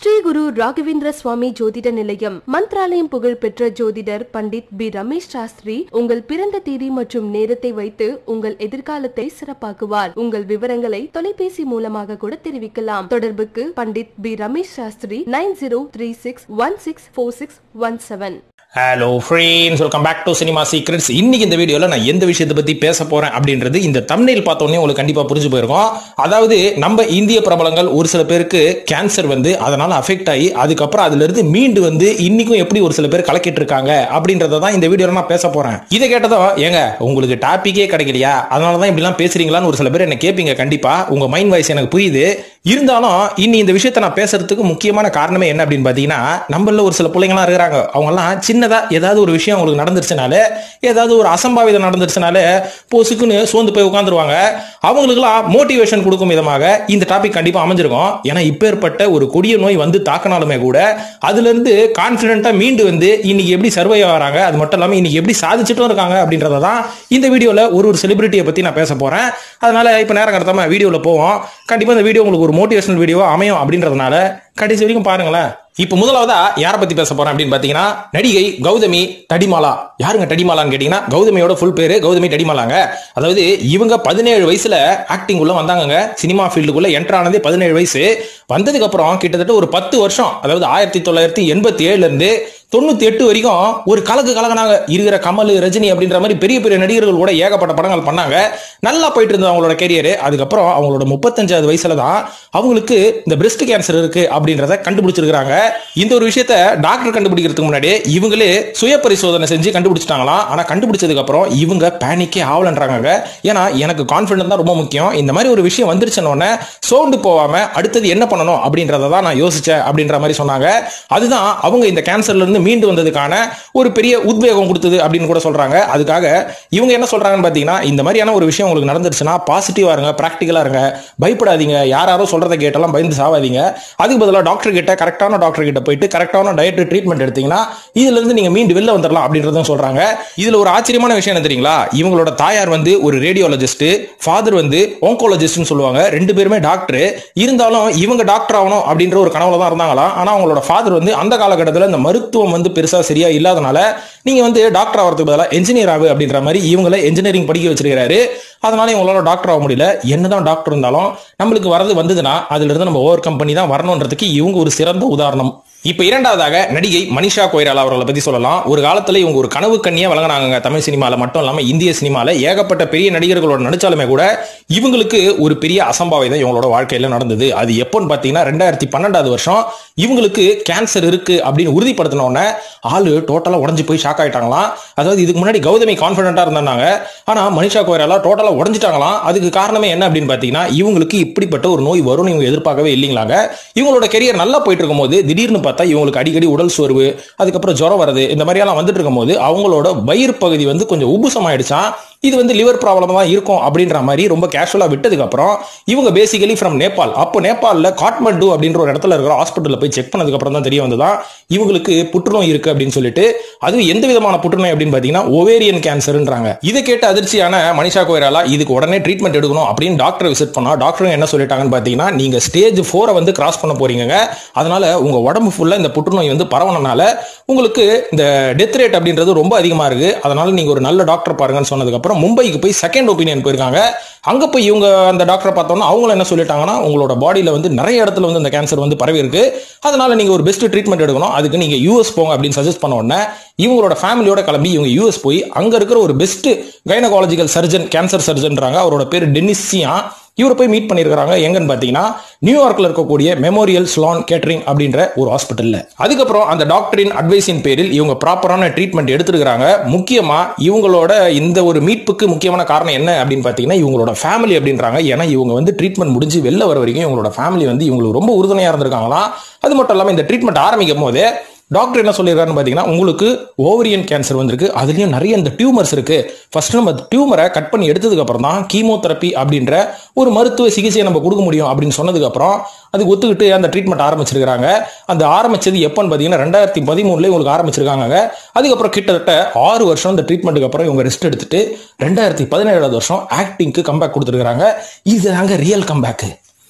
ஸ்ரீ குரு ராகவேந்திர சுவாமி ஜோதிட நிலையம் மந்த்ராலயம் புகழ் பெற்ற ஜோதிடர் பண்டிட் பி ரமேஷ் சாஸ்திரி உங்கள் பிறந்த தேதி மற்றும் நேரத்தை வைத்து உங்கள் எதிர்காலத்தை சிறப்பாக்குவார் உங்கள் விவரங்களை தொலைபேசி மூலமாக கூட தெரிவிக்கலாம் தொடர்புக்கு Pandit P Ramesh Shastri nine zero three six one six four six one seven hello friends welcome back to cinema secrets இன்னைக்கு இந்த வீடியோவில் நான் எந்த விஷயத்தை பற்றி பேச போகிறேன் அப்படின்றது இந்த தமிழில் பார்த்தோன்னே உங்களுக்கு கண்டிப்பாக புரிஞ்சு போயிருக்கும் அதாவது நம்ம இந்திய பிரபலங்கள் ஒரு சில பேருக்கு கேன்சர் வந்து அதனால் அஃபெக்ட் ஆகி அதுக்கப்புறம் அதுலேருந்து மீண்டு வந்து இன்னைக்கும் எப்படி ஒரு சில பேர் கலக்கிட்டு இருக்காங்க அப்படின்றத தான் இந்த வீடியோவில் நான் பேச போகிறேன் இதை கேட்டதும் ஏங்க உங்களுக்கு டாப்பிக்கே கிடைக்கலையா அதனால தான் இப்படிலாம் பேசுறீங்களான்னு ஒரு சில பேர் என்ன கேட்பீங்க கண்டிப்பாக உங்கள் மைண்ட் வாய்ஸ் எனக்கு புரியுது இருந்தாலும் இன்னி இந்த விஷயத்தை நான் பேசுறதுக்கு முக்கியமான காரணமே என்ன அப்படின்னு பார்த்தீங்கன்னா நம்மள ஒரு சில பிள்ளைங்களாம் இருக்கிறாங்க அவங்கெல்லாம் சின்னதா ஏதாவது ஒரு விஷயம் அவங்களுக்கு நடந்துருச்சுனாலே ஏதாவது ஒரு அசம்பாவிதம் நடந்துருச்சுனாலே பொசுக்குன்னு சோர்ந்து போய் உட்காந்துருவாங்க அவங்களுக்குலாம் மோட்டிவேஷன் கொடுக்கும் விதமாக இந்த டாபிக் கண்டிப்பா அமைஞ்சிருக்கும் ஏன்னா இப்பேற்பட்ட ஒரு கொடிய நோய் வந்து தாக்கினாலுமே கூட அதுல இருந்து கான்பிடண்டா மீண்டு வந்து இன்னைக்கு எப்படி சர்வை ஆகிறாங்க அது மட்டும் இல்லாம இன்னைக்கு எப்படி சாதிச்சுட்டும் இருக்காங்க அப்படின்றத தான் இந்த வீடியோல ஒரு ஒரு செலிபிரிட்டியை பத்தி நான் பேச போறேன் அதனால இப்ப நேரம் கடத்தாம வீடியோல போவோம் கண்டிப்பா இந்த வீடியோ உங்களுக்கு ஒரு மோட்டிவேஷனல் வீடியோவா அமையும் அப்படின்றதுனால கடைசி வரைக்கும் பாருங்களேன் இப்போ முதலாவதா யாரை பத்தி பேச போறேன் அப்படின்னு பாத்தீங்கன்னா நடிகை கௌதமி தடிமாலா யாருங்க தடிமாலான்னு கேட்டீங்கன்னா கௌதமியோட ஃபுல் பேரு கௌதமி தடிமாலாங்க அதாவது இவங்க பதினேழு வயசுல ஆக்டிங் உள்ள வந்தாங்கங்க சினிமா ஃபீல்டுக்குள்ள என்டர் ஆனதே பதினேழு வயசு வந்ததுக்கு அப்புறம் கிட்டத்தட்ட ஒரு பத்து வருஷம் அதாவது ஆயிரத்தி தொள்ளாயிரத்தி எண்பத்தி ஏழுல இருந்து தொண்ணூத்தி எட்டு வரைக்கும் ஒரு கலக்கு கலகனாங்க இருக்கிற கமல் ரஜினி அப்படின்ற மாதிரி பெரிய பெரிய நடிகர்கள் கூட ஏகப்பட்ட படங்கள் பண்ணாங்க நல்லா போயிட்டு இருந்தது அவங்களோட கெரியர் அதுக்கப்புறம் அவங்களோட முப்பத்தஞ்சாவது வயசுல தான் அவங்களுக்கு இந்த பிரஸ்ட் கேன்சர் இருக்கு அப்படின்றத கண்டுபிடிச்சிருக்காங்க இந்த ஒரு விஷயத்த டாக்டர் கண்டுபிடிக்கிறதுக்கு முன்னாடி இவங்களே சுய பரிசோதனை செஞ்சு கண்டுபிடிச்சிட்டாங்களாம் ஆனா கண்டுபிடிச்சதுக்கு அப்புறம் இவங்க பேனிக்கே ஆகலன்றாங்க ஏன்னா எனக்கு கான்பிடன்ஸ் தான் ரொம்ப முக்கியம் இந்த மாதிரி ஒரு விஷயம் வந்துருச்சுன்னு உடனே சோர்ந்து போகாம அடுத்தது என்ன பண்ணணும் அப்படின்றத தான் நான் யோசிச்சேன் அப்படின்ற மாதிரி சொன்னாங்க அதுதான் அவங்க இந்த கேன்சர்ல இருந்து மீண்டு வந்ததுக்கான ஒரு பெரிய உத்வேகம் கொடுத்தது அப்படின்னு கூட சொல்றாங்க அதுக்காக இவங்க என்ன சொல்றாங்கன்னு பாத்தீங்கன்னா இந்த மாதிரியான ஒரு விஷயம் உங்களுக்கு நடந்துருச்சுன்னா பாசிட்டிவா இருங்க பிராக்டிக்கலா இருங்க பயப்படாதீங்க யார் யாரோ சொல்றதை கேட்டெல்லாம் பயந்து சாவாதீங்க அதுக்கு பதிலாக டாக்டர் கிட்ட கரெக்டான டாக்டர் கிட்ட போயிட்டு கரெக்டான டயட் ட்ரீட்மெண்ட் எடுத்தீங்கன்னா இதுல இருந்து நீங்க மீண்டு வெளில வந்துடலாம் அப்படின்றதும் சொல்றாங்க இதுல ஒரு ஆச்சரியமான விஷயம் என்ன தெரியுங்களா இவங்களோட தாயார் வந்து ஒரு ரேடியோலஜிஸ்ட் ஃபாதர் வந்து ஓங்காலஜிஸ்ட்னு சொல்லுவாங்க ரெண்டு பேருமே டாக்டர் இருந்தாலும் இவங்க டாக்டர் ஆகணும் அப்படின்ற ஒரு கனவுல தான் இருந்தாங்களாம் ஆனா அவங்களோட ஃபாதர் வந்து அந்த காலகட்டத்தில் இந்த மருத்துவம் வந்து பெருசா சரியா இல்லாதனால நீங்க வந்து டாக்டர் ஆகிறதுக்கு பதிலாக என்ஜினியர் ஆகு அப்படின்ற மாதிரி இவங்களை என்ஜினியரிங் படிக்க வச்சிருக்காரு அதனால இவங்களால டாக்டர் ஆக முடியல என்னதான் டாக்டர் இருந்தாலும் நம்மளுக்கு வரது வந்ததுன்னா அதுல இருந்து நம்ம ஓவர் கம்பெனி தான் வரணுன்றதுக்கு இவங்க ஒரு சிறந்த உதாரணம் இப்ப இரண்டாவதாக நடிகை மனிஷா கொய்ராலா அவர்களை பத்தி சொல்லலாம் ஒரு காலத்துல இவங்க ஒரு கனவு கண்ணியா வழங்கினாங்க தமிழ் சினிமால மட்டும் இல்லாம இந்திய சினிமால ஏகப்பட்ட பெரிய நடிகர்களோட நடிச்சாலுமே கூட இவங்களுக்கு ஒரு பெரிய அசம்பாவிதம் இவங்களோட வாழ்க்கையில நடந்தது அது எப்போன்னு பாத்தீங்கன்னா ரெண்டாயிரத்தி பன்னெண்டாவது வருஷம் இவங்களுக்கு கேன்சர் இருக்கு அப்படின்னு உறுதிப்படுத்தின உடனே ஆளு டோட்டலா உடஞ்சு போய் ஷாக் ஆயிட்டாங்களாம் அதாவது இதுக்கு முன்னாடி கௌதமி கான்பிடண்டா இருந்தாங்க ஆனா மனிஷா கோயராலா டோட்டலா உடஞ்சிட்டாங்களாம் அதுக்கு காரணமே என்ன அப்படின்னு பாத்தீங்கன்னா இவங்களுக்கு இப்படிப்பட்ட ஒரு நோய் வரும்னு இவங்க எதிர்பார்க்கவே இல்லைங்களாங்க இவங்களோட கெரியர் நல்லா போயிட்டு இருக்கும்போது திடீர்னு பார்த்தா இவங்களுக்கு அடிக்கடி உடல் சோர்வு அதுக்கப்புறம் ஜுரம் வருது இந்த மாதிரியெல்லாம் வந்துட்டு இருக்கும்போது அவங்களோட வயிறு பகுதி வந்து கொஞ்சம் உபுசம் ஆயிடுச்சான் இது வந்து லிவர் ப்ராப்ளம் தான் இருக்கும் அப்படின்ற மாதிரி ரொம்ப கேஷுவலா விட்டதுக்கு அப்புறம் இவங்க பேசிக்கலி ஃப்ரம் நேபாள் அப்போ நேபாளில் காட்மண்டு அப்படின்ற ஒரு இடத்துல இருக்கிற ஹாஸ்பிட்டலில் போய் செக் பண்ணதுக்கு அப்புறம் தான் தெரிய வந்ததா இவங்களுக்கு புற்றுநோய் இருக்கு அப்படின்னு சொல்லிட்டு அது எந்த விதமான புற்றுநோய் அப்படின்னு பார்த்தீங்கன்னா ஓவேரியன் கேன்சர்ன்றாங்க இதை கேட்டு அதிர்ச்சியான மனிஷா கோயராலா இதுக்கு உடனே ட்ரீட்மெண்ட் எடுக்கணும் அப்படின்னு டாக்டர் விசிட் பண்ணா டாக்டர் என்ன சொல்லிட்டாங்கன்னு பார்த்தீங்கன்னா நீங்க ஸ்டேஜ் ஃபோரை வந்து கிராஸ் பண்ண போறீங்க அதனால உங்க உடம்பு ஃபுல்லா இந்த புற்றுநோய் வந்து பரவனனால உங்களுக்கு இந்த டெத் ரேட் அப்படின்றது ரொம்ப அதிகமா இருக்கு அதனால நீங்க ஒரு நல்ல டாக்டர் பாருங்கன்னு சொன்னதுக்கு அப்புறம் மும்பைக்கு போய் செகண்ட் ஒப்பீனியன் போயிருக்காங்க அங்க போய் இவங்க அந்த டாக்டரை பார்த்தோம்னா அவங்க என்ன சொல்லிட்டாங்கன்னா உங்களோட பாடியில வந்து நிறைய இடத்துல வந்து இந்த கேன்சர் வந்து பரவி இருக்கு அதனால நீங்க ஒரு பெஸ்ட் ட்ரீட்மெண்ட் எடுக்கணும் அதுக்கு நீங்க யூஎஸ் போங்க அப்படின்னு சஜஸ்ட் பண்ண உடனே இவங்களோட ஃபேமிலியோட கிளம்பி இவங்க யூஎஸ் போய் அங்க இருக்கிற ஒரு பெஸ்ட் கைனகாலஜிக்கல் சர்ஜன் கேன்சர் சர்ஜன்றாங்க அவரோட பேர் டென்னிஸியா இவரை போய் மீட் பண்ணியிருக்கிறாங்க எங்கன்னு பார்த்தீங்கன்னா நியூயார்க்ல இருக்கக்கூடிய மெமோரியல் ஸ்லான் கேட்டரிங் அப்படின்ற ஒரு ஹாஸ்பிட்டல்ல அதுக்கப்புறம் அந்த டாக்டரின் அட்வைஸின் பேரில் இவங்க ப்ராப்பரான ட்ரீட்மெண்ட் எடுத்துருக்காங்க முக்கியமா இவங்களோட இந்த ஒரு மீட்புக்கு முக்கியமான காரணம் என்ன அப்படின்னு பார்த்தீங்கன்னா இவங்களோட ஃபேமிலி அப்படின்றாங்க ஏன்னா இவங்க வந்து ட்ரீட்மெண்ட் முடிஞ்சு வெளில வர வரைக்கும் இவங்களோட ஃபேமிலி வந்து இவங்களுக்கு ரொம்ப உறுதுணையா இருந்திருக்காங்களாம் அது மட்டும் இல்லாமல் இந்த ட்ரீட்மெண்ட் ஆரம்பிக்கும் போதே டாக்டர் என்ன சொல்லியிருக்காருன்னு பார்த்தீங்கன்னா உங்களுக்கு ஓவரியன் கேன்சர் வந்திருக்கு அதுலேயும் நிறைய இந்த டியூமர்ஸ் இருக்கு ஃபர்ஸ்ட் நம்ம டியூமரை கட் பண்ணி எடுத்ததுக்கு அப்புறம் தான் கீமோதெரப்பி அப்படின்ற ஒரு மருத்துவ சிகிச்சையை நம்ம கொடுக்க முடியும் அப்படின்னு சொன்னதுக்கு அப்புறம் அதுக்கு ஒத்துக்கிட்டு அந்த ட்ரீட்மெண்ட் ஆரம்பிச்சிருக்காங்க அந்த ஆரம்பிச்சது எப்போன்னு பார்த்தீங்கன்னா ரெண்டாயிரத்தி பதிமூணுல உங்களுக்கு ஆரம்பிச்சிருக்காங்க அதுக்கப்புறம் கிட்டத்தட்ட ஆறு வருஷம் இந்த ட்ரீட்மெண்ட்டுக்கு அப்புறம் இவங்க ரெஸ்ட் எடுத்துட்டு ரெண்டாயிரத்தி பதினேழாவது வருஷம் ஆக்டிங்க்கு கம்பேக் கொடுத்துருக்காங்க இது தாங்க ரியல் கம்பேக்கு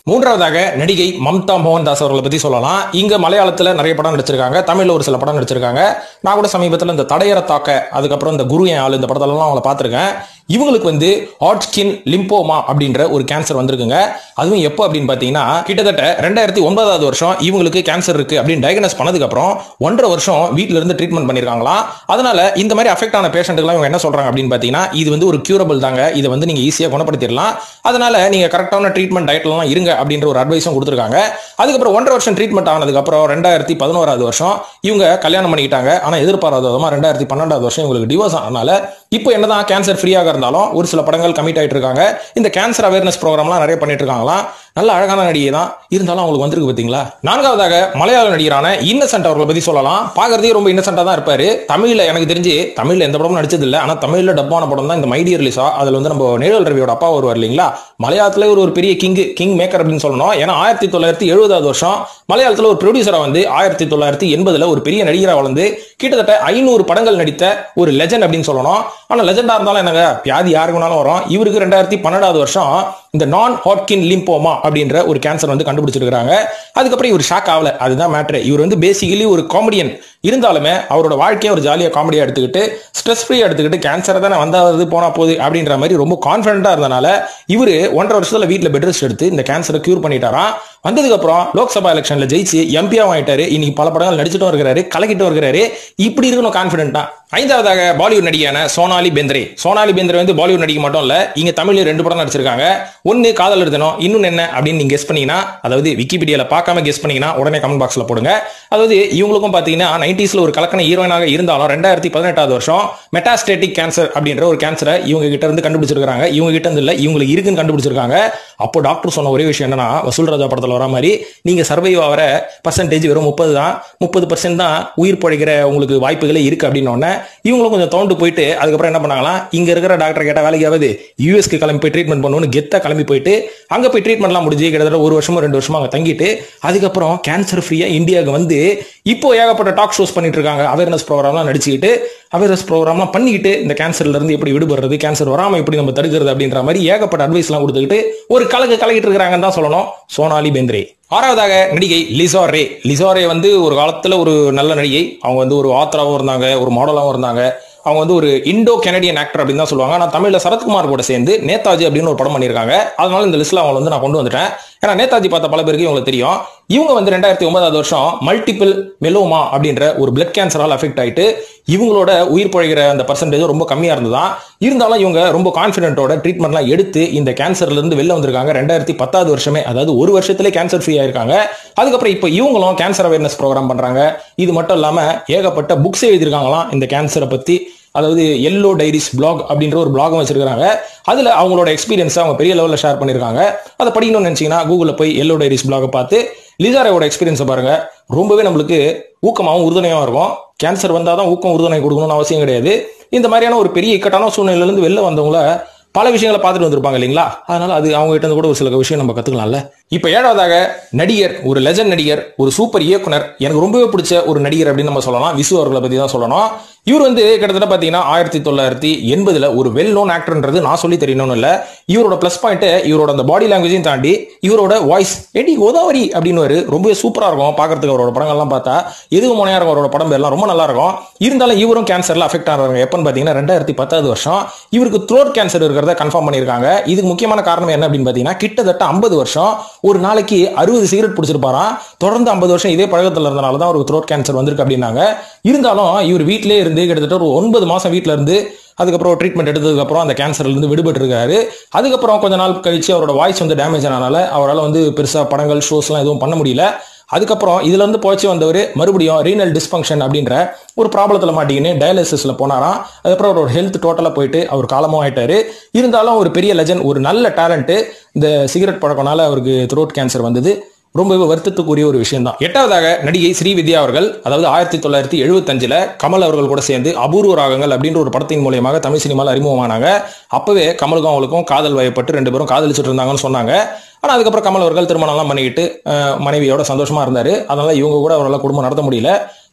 மூன்றாவதாக நடிகை மம்தா மோகன்தாஸ் அவர்களை பத்தி சொல்லலாம் இங்க மலையாளத்துல நிறைய படம் நடிச்சிருக்காங்க தமிழ்ல ஒரு சில படம் நடிச்சிருக்காங்க நான் கூட சமீபத்தில் இந்த தடையற தாக்க அதுக்கப்புறம் இந்த குரு என் ஆள் இந்த படத்தெல்லாம் அவங்கள பார்த்திருக்கேன் இவங்களுக்கு வந்து ஹாட்ஸ்கின் லிம்போமா அப்படின்ற ஒரு கேன்சர் வந்திருக்குங்க அதுவும் எப்போ அப்படின்னு பார்த்தீங்கன்னா கிட்டத்தட்ட ரெண்டாயிரத்தி ஒன்பதாவது வருஷம் இவங்களுக்கு கேன்சர் இருக்கு அப்படின்னு டயக்னோஸ் பண்ணதுக்கு அப்புறம் ஒன்றரை வருஷம் வீட்ல இருந்து ட்ரீட்மெண்ட் பண்ணிருக்காங்களாம் அதனால இந்த மாதிரி அஃபெக்ட் ஆன பேஷண்ட்டுக்குலாம் இவங்க என்ன சொல்றாங்க அப்படின்னு பார்த்தீங்கன்னா இது வந்து ஒரு கியூரபிள் தாங்க இதை வந்து நீங்க ஈஸியாக குணப்படுத்திடலாம் அதனால நீங்க கரெக்டான ட்ரீட்மெண்ட் டயட்லாம் இருங்க அப்படின்ற ஒரு அட்வைஸும் கொடுத்துருக்காங்க அதுக்கப்புறம் ஒன்றரை வருஷம் ட்ரீட்மெண்ட் ஆனதுக்கு அப்புறம் ரெண்டாயிரத்தி பதினோராவது வருஷம் இவங்க கல்யாணம் பண்ணிக்கிட்டாங்க ஆனா எதிர்பாராத விதமா ரெண்டாயிரத்தி பன்னெண்டாவது வருஷம் இவங்களுக்கு டிவோர்ஸ் ஆனனால இப்போ என்னதான் கேன்சர் ஃப்ரீயாக இருந்தாலும் ஒரு சில படங்கள் கமிட் ஆயிட்டு இருக்காங்க இந்த கேன்சர் அவேர்னஸ் ப்ரோக்ராம்லாம் நிறைய பண்ணிட்டு இருக்காங்களாம் நல்ல அழகான நடிகை தான் இருந்தாலும் அவங்களுக்கு வந்திருக்கு பாத்தீங்களா நான்காவதாக மலையாள நடிகரான இன்னசென்ட் அவர்களை பத்தி சொல்லலாம் பாக்குறதுக்கு ரொம்ப இன்னசென்டா தான் இருப்பாரு தமிழ்ல எனக்கு தெரிஞ்சு தமிழ்ல எந்த படமும் நடிச்சது இல்ல ஆனா தமிழ்ல டப்பான படம் தான் இந்த மைடியர் ரிலீஸா அதுல வந்து நம்ம நேழல் ரவியோட அப்பா வருவார் இல்லைங்களா மலையாளத்துல ஒரு ஒரு பெரிய கிங் கிங் மேக்கர் அப்படின்னு சொல்லணும் ஏன்னா ஆயிரத்தி தொள்ளாயிரத்தி எழுபதாவது வருஷம் மலையாளத்துல ஒரு ப்ரொடியூசரா வந்து ஆயிரத்தி தொள்ளாயிரத்தி எண்பதுல ஒரு பெரிய நடிகரா வளர்ந்து கிட்டத்தட்ட ஐநூறு படங்கள் நடித்த ஒரு லெஜண்ட் அப்படின்னு சொல்லணும் ஆனா லெஜெண்டா இருந்தாலும் என்னங்க வியாதி யாருக்கு வேணாலும் வரும் இவருக்கு ரெண்டாயிரத்தி பன்னெண்டாவது வருஷம் இந்த நான் ஹாட்கின் லிம்போமா அப்படின்ற ஒரு கேன்சர் வந்து கண்டுபிடிச்சிருக்காங்க அதுக்கப்புறம் இவர் ஷாக் ஆகல அதுதான் மேட்ரு இவர் வந்து பேசிக்கலி ஒரு காமெடியன் இருந்தாலுமே அவரோட வாழ்க்கையை ஒரு ஜாலியாக காமெடியா எடுத்துக்கிட்டு ஸ்ட்ரெஸ் ஃப்ரீயா எடுத்துக்கிட்டு கேன்சர் தானே வந்தாவது போனா போகுது அப்படின்ற மாதிரி ரொம்ப கான்ஃபிடண்டா இருந்தனால இவர் ஒன்றரை வருஷத்துல வீட்டில் பெட் ரெஸ்ட் எடுத்து இந்த கேன்சரை கியூர் பண்ணிட்டாராம் வந்ததுக்கு அப்புறம் லோக்சபா எலெக்ஷன்ல ஜெயிச்சு எம்பியா வாங்கிட்டாரு இன்னைக்கு பல படங்கள் நடிச்சிட்டும் இருக்கிறாரு கலக்கிட்டும் இருக்கிறாரு இப்படி இருக்கணும் கான்பிடென்ட்டா ஐந்தாவதாக பாலிவுட் நடிகையான சோனாலி பெந்திரே சோனாலி பெந்திரே வந்து பாலிவுட் நடிகை மட்டும் இல்ல இங்க தமிழ்ல ரெண்டு படம் நடிச்சிருக்காங்க ஒன்னு காதல் எழுதணும் இன்னொன்னு என்ன அப்படின்னு நீங்க கெஸ் பண்ணீங்கன்னா அதாவது விக்கிபீடியால பார்க்காம கெஸ் பண்ணீங்கன்னா உடனே கமெண்ட் பாக்ஸ்ல போடுங்க அதாவது இவங்களுக்கும் பாத்தீங்கன்னா நைன்டிஸ்ல ஒரு கலக்கண ஹீரோயினாக இருந்தாலும் ரெண்டாயிரத்தி பதினெட்டாவது வருஷம் மெட்டாஸ்டேட்டிக் கேன்சர் அப்படின்ற ஒரு கேன்சரை இவங்க கிட்ட இருந்து கண்டுபிடிச்சிருக்காங்க இவங்க கிட்ட இருந்து இல்ல இவங்களுக்கு இருக்குன்னு கண்டுபிடிச்சிருக்காங்க அப்போ டாக்டர் சொன்ன ஒரே விஷயம் என்னன்னா வசூல் ராஜா படத்துல வர மாதிரி நீங்க சர்வைவ் ஆகிற பர்சன்டேஜ் வெறும் முப்பது தான் முப்பது பர்சன்ட் தான் உயிர் பழைக்கிற உங்களுக்கு வாய்ப்புகளே இருக்கு அப்படின்னு உடனே இவங்களும் கொஞ்சம் தோண்டு போயிட்டு அதுக்கப்புறம் என்ன பண்ணாங்களாம் இங்க இருக்கிற டாக்டர் கேட்ட வேலைக்கு ஆகுது யூஎஸ்க்கு கிளம்பி போய் ட்ரீட்மெண்ட் பண்ணணும்னு கெத்தா கிளம்பி போயிட்டு அங்க போய் ட்ரீட்மெண்ட்லாம் முடிஞ்சு கிட்டத்தட்ட ஒரு வருஷமோ ரெண்டு வருஷமா அங்க தங்கிட்டு அதுக்கப்புறம் கேன்சர் ஃப்ரீயா இந்தியாவுக்கு வந்து இப்போ ஏகப்பட்ட டாக் ஷோஸ் பண்ணிட்டு இருக்காங்க அவேர்னஸ் ப்ரோக்ராம்லாம் நடிச்சுக்கிட்டு அவேர்னஸ் ப்ரோக்ராம்லாம் பண்ணிக்கிட்டு இந்த கேன்சர்ல இருந்து எப்படி விடுபடுறது கேன்சர் வராம எப்படி நம்ம தடுக்கிறது அப்படின்ற மாதிரி ஏகப்பட்ட அட்வைஸ்லாம் கொடுத்துக்கிட்டு ஒரு கலக்கு கலக்கிட்டு இருக்கிறாங்கன்னு தான் சொல்லணும் சோனாலி பெந்திரே ஆறாவதாக நடிகை லிசா ரே லிசா ரே வந்து ஒரு காலத்துல ஒரு நல்ல நடிகை அவங்க வந்து ஒரு ஆத்தராகவும் இருந்தாங்க ஒரு மாடலாகவும் இருந்தாங்க அவங்க வந்து ஒரு இண்டோ கெனடியன் ஆக்டர் அப்படின்னு தான் சொல்லுவாங்க ஆனால் தமிழ்ல சரத்குமார் கூட சேர்ந்து நேதாஜி அப்படின்னு ஒரு படம் பண்ணியிருக்காங்க அதனால இந்த லிஸ்ட்ல அவங்க வந்து நான் கொண்டு வந்துட்டேன் ஏன்னா நேதாஜி பார்த்த பல பேருக்கு இவங்களுக்கு தெரியும் இவங்க வந்து ரெண்டாயிரத்தி ஒன்பதாவது வருஷம் மல்டிபிள் மெலோமா அப்படின்ற ஒரு பிளட் கேன்சரால் அஃபெக்ட் ஆயிட்டு இவங்களோட உயிர் பழகிற அந்த பர்சன்டேஜ் ரொம்ப கம்மியா இருந்ததா இருந்தாலும் இவங்க ரொம்ப கான்பிடென்ட்டோட ட்ரீட்மெண்ட்லாம் எடுத்து இந்த கேன்சர்ல இருந்து வெளில வந்திருக்காங்க ரெண்டாயிரத்தி பத்தாவது வருஷமே அதாவது ஒரு வருஷத்துல கேன்சர் ஃப்ரீ ஆயிருக்காங்க அதுக்கப்புறம் இப்போ இவங்களும் கேன்சர் அவேர்னஸ் ப்ரோக்ராம் பண்றாங்க இது மட்டும் இல்லாம ஏகப்பட்ட புக்ஸ் எழுதியிருக்காங்களாம் இந்த கேன்சரை பத்தி அதாவது எல்லோ டைரிஸ் பிளாக் அப்படின்ற ஒரு பிளாகும் வச்சிருக்காங்க அதுல அவங்களோட எக்ஸ்பீரியன்ஸை அவங்க பெரிய லெவலில் ஷேர் பண்ணியிருக்காங்க அதை படிக்கணும்னு நினைச்சீங்கன்னா கூகுளில் போய் எல்லோ டைரிஸ் பிளாகை பார்த்து லிசாரோட எக்ஸ்பீரியன்ஸை பாருங்க ரொம்பவே நம்மளுக்கு ஊக்கமாகவும் உறுதுணையாகவும் இருக்கும் கேன்சர் வந்தால் தான் ஊக்கம் உறுதுணை கொடுக்கணும்னு அவசியம் கிடையாது இந்த மாதிரியான ஒரு பெரிய இக்கட்டான சூழ்நிலையிலேருந்து வெளில வந்தவங்கள பல விஷயங்களை பார்த்துட்டு வந்திருப்பாங்க இல்லைங்களா அதனால அது அவங்க கிட்ட இருந்து கூட ஒரு சில விஷயம் நம்ம கத்துக்கலாம்ல இப்ப ஏழாவதாக நடிகர் ஒரு லெஜண்ட் நடிகர் ஒரு சூப்பர் இயக்குனர் எனக்கு ரொம்பவே பிடிச்ச ஒரு நடிகர் அப்படின்னு நம்ம சொல்லலாம் விசு அவர்களை பத்தி தான் சொல்லணும் இவர் வந்து கிட்டத்தட்ட பாத்தீங்கன்னா ஆயிரத்தி தொள்ளாயிரத்தி எண்பதுல ஒரு வெல் நோன் ஆக்டர்ன்றது நான் சொல்லி தெரியணும்னு இல்ல இவரோட பிளஸ் பாயிண்ட் இவரோட அந்த பாடி லாங்குவேஜையும் தாண்டி இவரோட வாய்ஸ் எடி கோதாவரி அப்படின்னு ரொம்பவே சூப்பரா இருக்கும் பாக்குறதுக்கு அவரோட படங்கள்லாம் பார்த்தா எதுவு முனையா இருக்கும் அவரோட படம் எல்லாம் ரொம்ப நல்லா இருக்கும் இருந்தாலும் இவரும் கேன்சர்ல அஃபெக்ட் ஆகிறாங்க எப்பன்னு பாத்தீங்கன்னா ரெண்டாயிரத்தி பத்தாவது வருஷம் இவருக்கு த்ரோட் கேன்சர் இருக்கிறத கன்ஃபார்ம் பண்ணியிருக்காங்க இதுக்கு முக்கியமான காரணம் என்ன அப்படின்னு பாத்தீங்கன்னா கிட்டத்தட்ட ஐம்பது வருஷம் ஒரு நாளைக்கு அறுபது சிகரெட் பிடிச்சிருப்பாராம் தொடர்ந்து ஐம்பது வருஷம் இதே பழக்கத்தில் இருந்தனால தான் அவருக்கு த்ரோட் கேன்சர் வந்திருக்கு அப்படின்னாங்க இருந்தாலும் இவர் வீட்டிலே இருந்து கிட்டத்தட்ட ஒரு ஒன்பது மாசம் வீட்டில இருந்து அதுக்கப்புறம் ட்ரீட்மெண்ட் எடுத்ததுக்கு அப்புறம் அந்த கேன்சர்ல இருந்து விடுபட்டு இருக்காரு அதுக்கப்புறம் கொஞ்ச நாள் கழிச்சு அவரோட வாய்ஸ் வந்து டேமேஜ் ஆனனால அவரால் வந்து பெருசா படங்கள் ஷோஸ்லாம் எதுவும் பண்ண முடியல அதுக்கப்புறம் இதுல இருந்து போச்சு வந்தவர் மறுபடியும் ரீனல் டிஸ்ஃபங்க்ஷன் அப்படின்ற ஒரு ப்ராப்ளத்துல மாட்டிக்கின்னு டயாலிசிஸ்ல போனாராம் அதுக்கப்புறம் அவரோட ஹெல்த் டோட்டலா போயிட்டு அவர் காலமும் ஆயிட்டாரு இருந்தாலும் ஒரு பெரிய லெஜண்ட் ஒரு நல்ல டேலண்ட் இந்த சிகரெட் பழக்கனால அவருக்கு த்ரோட் கேன்சர் வந்தது ரொம்பவே வருத்தத்துக்குரிய ஒரு விஷயம் தான் எட்டாவதாக நடிகை ஸ்ரீவித்யா அவர்கள் அதாவது ஆயிரத்தி தொள்ளாயிரத்தி எழுபத்தஞ்சுல கமல் அவர்கள் கூட சேர்ந்து அபூர்வ ராகங்கள் அப்படின்ற ஒரு படத்தின் மூலியமாக தமிழ் சினிமாவில் அறிமுகமானாங்க அப்பவே கமலுக்கும் அவளுக்கும் காதல் வயப்பட்டு ரெண்டு பேரும் காதலிச்சுட்டு இருந்தாங்கன்னு சொன்னாங்க ஆனா அதுக்கப்புறம் கமல் அவர்கள் திருமணம்லாம் பண்ணிக்கிட்டு அஹ், மனைவியோட சந்தோஷமா இருந்தாரு அதனால இவங்க கூட அவரால் குடும்பம் நடத்த முடியல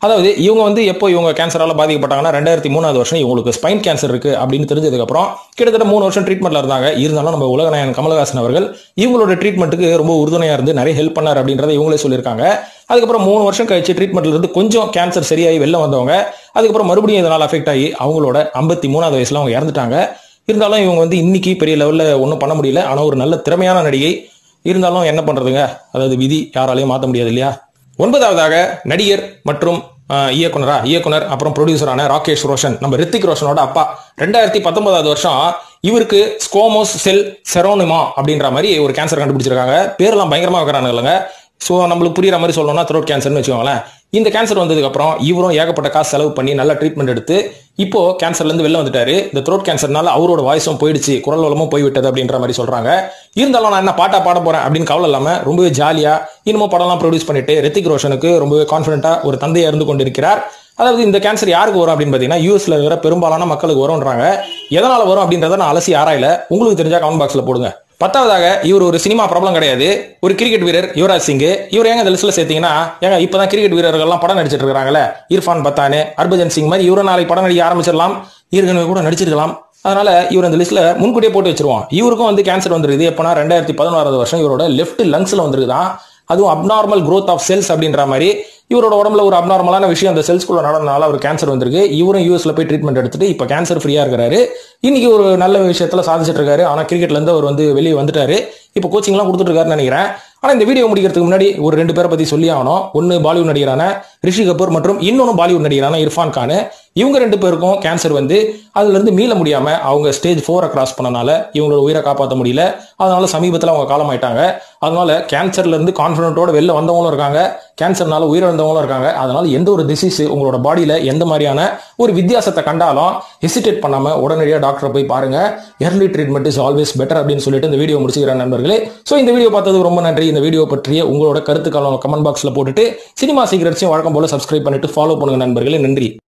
அதாவது இவங்க வந்து எப்போ இவங்க கேன்சரால பாதிக்கப்பட்டாங்கன்னா ரெண்டாயிரத்தி மூணாவது வருஷம் இவங்களுக்கு ஸ்பைன் கேன்சர் இருக்கு அப்படின்னு தெரிஞ்சதுக்கு அப்புறம் கிட்டத்தட்ட மூணு வருஷம் ட்ரீட்மெண்ட்ல இருந்தாங்க இருந்தாலும் நம்ம உலகநாயகன் கமலஹாசன் அவர்கள் இவங்களோட ட்ரீட்மெண்ட்டுக்கு ரொம்ப உறுதுணையா இருந்து நிறைய ஹெல்ப் பண்ணார் அப்படின்றத இவங்களே சொல்லியிருக்காங்க அதுக்கப்புறம் மூணு வருஷம் கழிச்சு ட்ரீட்மெண்ட்ல இருந்து கொஞ்சம் கேன்சர் சரியாகி வெளில வந்தவங்க அதுக்கப்புறம் மறுபடியும் இதனால் அஃபெக்ட் ஆகி அவங்களோட ஐம்பத்தி மூணாவது வயசுல அவங்க இறந்துட்டாங்க இருந்தாலும் இவங்க வந்து இன்னைக்கு பெரிய லெவல்ல ஒன்றும் பண்ண முடியல ஆனால் ஒரு நல்ல திறமையான நடிகை இருந்தாலும் என்ன பண்றதுங்க அதாவது விதி யாராலையும் மாற்ற முடியாது இல்லையா ஒன்பதாவதாக நடிகர் மற்றும் ஆஹ், இயக்குனரா இயக்குனர் அப்புறம் ப்ரொடியூசரான ராகேஷ் ரோஷன் நம்ம ரித்திக் ரோஷனோட அப்பா ரெண்டாயிரத்தி பத்தொன்பதாவது வருஷம் இவருக்கு ஸ்கோமோஸ் செல் செரோனிமா அப்படின்ற மாதிரி ஒரு கேன்சர் கண்டுபிடிச்சிருக்காங்க பேர்லாம் பயங்கரமா வைக்கிறாங்க இல்லைங்க ஸோ நம்மளுக்கு புரியுற மாதிரி சொல்லணும்னா த்ரோட் கேன்சர்னு வச்சுக்கோங்களேன் இந்த கேன்சர் வந்ததுக்கு அப்புறம் இவரும் ஏகப்பட்ட காசு செலவு பண்ணி நல்லா ட்ரீட்மெண்ட் எடுத்து இப்போ கேன்சர்ல இருந்து வெளில வந்துட்டாரு இந்த த்ரோட் கேன்சர்னால அவரோட வாய்ஸும் போயிடுச்சு குரல் வளமும் போய்விட்டது அப்படின்ற மாதிரி சொல்றாங்க இருந்தாலும் நான் என்ன பாட்டா பாட போறேன் அப்படின்னு கவலை இல்லாம ரொம்பவே ஜாலியா இன்னமும் படம்லாம் ப்ரொடியூஸ் பண்ணிட்டு ரித்திக் ரோஷனுக்கு ரொம்பவே கான்ஃபிடென்ட்டா ஒரு தந்தையா இருந்து கொண்டிருக்கிறார் அதாவது இந்த கேன்சர் யாருக்கு வரும் அப்படின்னு பாத்தீங்கன்னா யூஎஸ்ல இருக்கிற பெரும்பாலான மக்களுக்கு வரும்ன்றாங்க எதனால வரும் அப்படின்றத நான் அலசி ஆராயல உங்களுக்கு தெரிஞ்சா கமெண்ட் பாக்ஸ்ல போடுங்க பத்தாவதாக இவர் ஒரு சினிமா பிரபலம் கிடையாது ஒரு கிரிக்கெட் வீரர் யுவராஜ் சிங் இவர் ஏங்க இந்த லிஸ்ட்ல சேர்த்தீங்கன்னா ஏங்க இப்பதான் கிரிக்கெட் வீரர்கள்லாம் படம் நடிச்சிட்டு இருக்காங்கல்ல இர்ஃபான் பத்தானு ஹர்பஜன் சிங் மாதிரி இவரும் நாளைக்கு படம் நடிக்க ஆரம்பிச்சிடலாம் ஏற்கனவே கூட நடிச்சிருக்கலாம் அதனால இவர் அந்த லிஸ்ட்ல முன்கூட்டியே போட்டு வச்சிருவோம் இவருக்கும் வந்து கேன்சர் வந்துருக்குது எப்பனா ரெண்டாயிரத்தி பதினோராவது வருஷம் இவரோட லெஃப்ட் லங்ஸ்ல வந்திருக்குதான் அதுவும் அப்நார்மல் growth ஆஃப் செல்ஸ் அப்படின்ற மாதிரி இவரோட உடம்புல ஒரு அப்நார்மலான விஷயம் அந்த செல்ஸ்குள்ள நடந்தனால அவர் கேன்சர் வந்திருக்கு இவரும் யூஎஸ்ல போய் ட்ரீட்மெண்ட் எடுத்துட்டு இப்போ கேன்சர் ஃப்ரீயா இருக்கிறாரு இன்னைக்கு ஒரு நல்ல விஷயத்துல சாதிச்சிட்டு இருக்காரு ஆனா கிரிக்கெட்ல இருந்து அவர் வந்து வெளியே வந்துட்டாரு இப்போ கோச்சிங்லாம் கொடுத்துட்டு இருக்காருன்னு நினைக்கிறேன் ஆனா இந்த வீடியோ முடிக்கிறதுக்கு முன்னாடி ஒரு ரெண்டு பேரை பத்தி சொல்லி ஆகணும் ஒன்னு பாலிவுட் நடிகரான ரிஷி கபூர் மற்றும் இன்னொன்னு பாலிவுட் நடிகரான இர்ஃபான் கான் இவங்க ரெண்டு பேருக்கும் கேன்சர் வந்து அதுல இருந்து மீள முடியாம அவங்க ஸ்டேஜ் ஃபோரை கிராஸ் பண்ணனால இவங்களோட உயிரை காப்பாற்ற முடியல அதனால சமீபத்தில் அவங்க காலமாயிட்டாங்க அதனால கேன்சர்ல இருந்து கான்பிடண்டோட வெளில வந்தவங்களும் இருக்காங்க கேன்சர்னால உயிரிழந்தவங்களும் இருக்காங்க அதனால எந்த ஒரு டிசீஸ் உங்களோட பாடியில எந்த மாதிரியான ஒரு வித்தியாசத்தை கண்டாலும் ஹெசிடேட் பண்ணாம உடனடியாக டாக்டரை போய் பாருங்க early treatment is always better அப்படின்னு சொல்லிட்டு இந்த வீடியோ முடிச்சுக்கிறேன் நண்பர்களே ஸோ இந்த வீடியோ பார்த்ததுக்கு ரொம்ப நன்றி இந்த வீடியோ பற்றிய உங்களோட கருத்துக்களை கமெண்ட் பாக்ஸ்ல போட்டுட்டு சினிமா சீக்கிரட்ஸையும் வழக்கம் போல சப்ஸ்கிரைப் பண்ணிட்டு ஃபாலோ பண்ணுங்க நண்பர்களே நன்றி